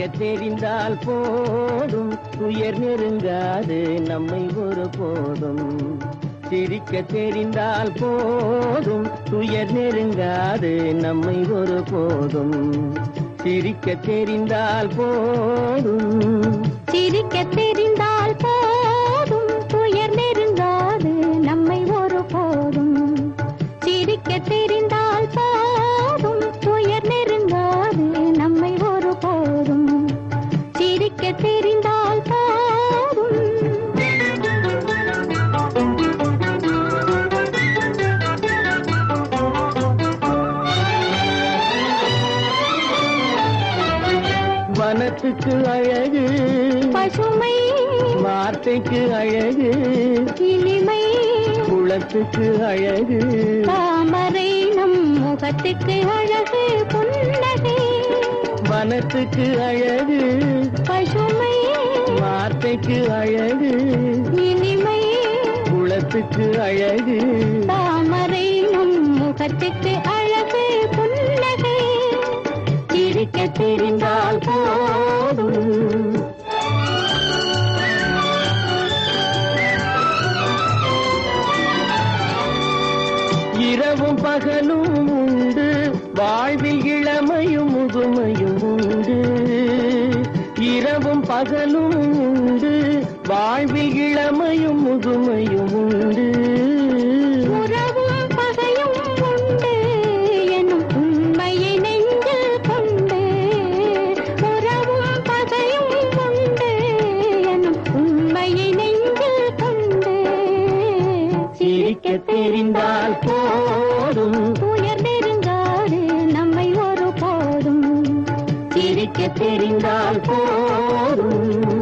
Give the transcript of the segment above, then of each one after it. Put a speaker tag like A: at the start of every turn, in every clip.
A: தெரிந்தால் போதும் துயர் நெருங்காது நம்மை ஒரு போதும் சிரிக்க தெரிந்தால் போதும் துயர் நெருங்காது நம்மை ஒரு போதும் சிரிக்க தெரிந்தால் போதும்
B: சிரிக்க தெரிந்தால் போதும் துயர் நெருங்காது நம்மை ஒரு போதும் சிரிக்க தெரிந்தால் போதும் துயர் நெருங்காது நம்மை ஒரு போதும் சிரிக்க தெரிந்தால் போதும்
A: வனத்துக்கு அழகு
B: பசுமை
A: வார்த்தைக்கு அழகு
B: இனிமை
A: குளத்துக்கு அழகு
B: தாமரை நம் முகத்துக்கு அழகு புன்னகை
A: வனத்துக்கு அழகு
B: பசுமை
A: வார்த்தைக்கு அழகு
B: இனிமை
A: குளத்துக்கு அழகு
B: தாமரை நம் முகத்துக்கு அழகு புன்னகை
A: சிரிக்க தெரிந்தால் போதும் இரவும் பகலும் உண்டு வாழ்வில் இளமையும் முதுமையும் உண்டு இரவும் பகலும் உண்டு வாழ்வில் இளமையும் முதுமையும் உண்டு
B: உறவும் பகையும் உண்டு எனும் உண்மையை நெஞ்சில் கொண்டு உறவும் பகையும் உண்டு எனும் உண்மையை நெஞ்சில் கொண்டு
A: சிரிக்க தெரிந்தால் போதும்
B: துயர் நெருங்காது நம்மை ஒரு போதும்
A: சிரிக்க தெரிந்தால் போதும்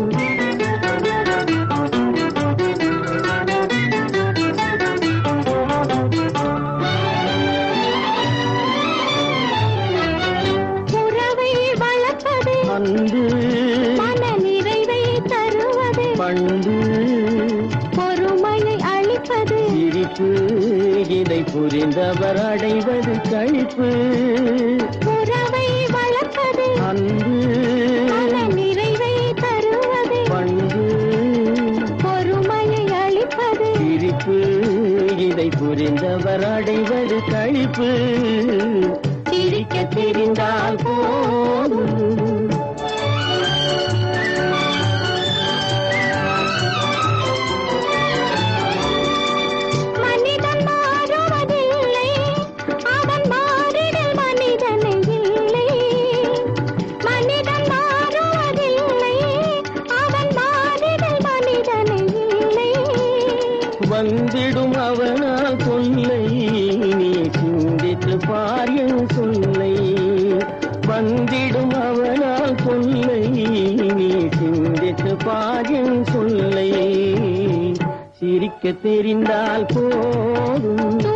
B: உறவை வளர்ப்பது
A: அன்பு
B: மன நிறைவை தருவது
A: பண்பு
B: பொறுமையை அளிப்பது
A: சிரிப்பு இதை புரிந்தவர் அடைவது கழிப்பு
B: உறவை வளர்ப்பது
A: அன்பு
B: மன நிறைவை தருவது
A: பண்பு
B: பொறுமையை அளிப்பது
A: சிரிப்பு இதை புரிந்தவர் அடைவது கழிப்பு சிரிக்க தெரிந்தால் போதும்
B: மனிதன் மாறுவதில்லை அவன் மாறிடல் மனிதனை இல்லை மனிதன் மாறுவதில்லை அவன் மாறிடல் மனிதனை இல்லை
A: வந்திடும் அவனால் சொல்லை நீ சிந்தித்து பார் என் சொல்லை வந்திடும் அவனால் சொல்லை நீ சிந்தித்து பார் என் சொல்லை சிரிக்க தெரிந்தால் போதும்